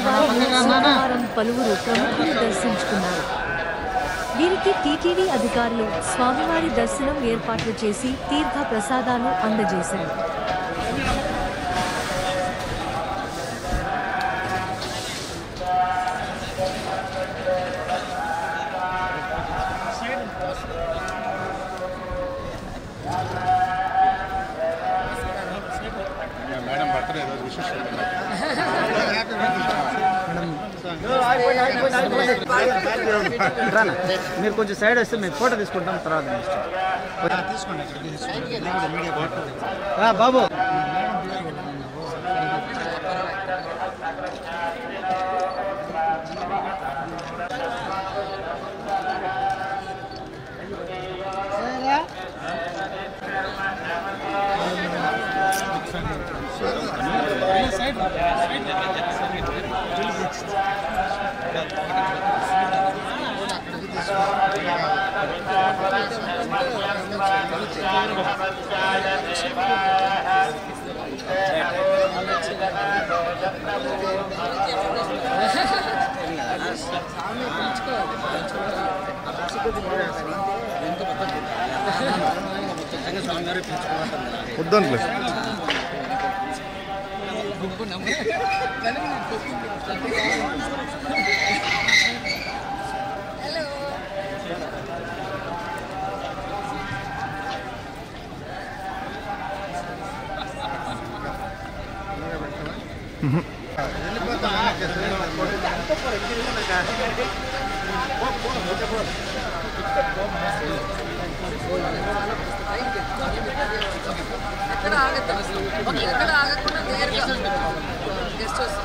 స్వామివారిని సోమవారం పలువురు ప్రముఖులు దర్శించుకున్నారు వీరికి టీటీడీ అధికారులు స్వామివారి దర్శనం ఏర్పాట్లు చేసి తీర్థ ప్రసాదాలు అందజేశారు మేడం బర్త్డే రోజు విశేషం రానా మీరు కొంచెం సైడ్ వస్తే మేము ఫోటో తీసుకుంటాం తర్వాత మీ ఇష్టం. తీసుకోండి మీడియా రా బాబు వద్దంట్లే ఎక్కడ ఆగద్దు ఎక్కడ ఆగకుండా నేరుగా గెస్ట్ హౌస్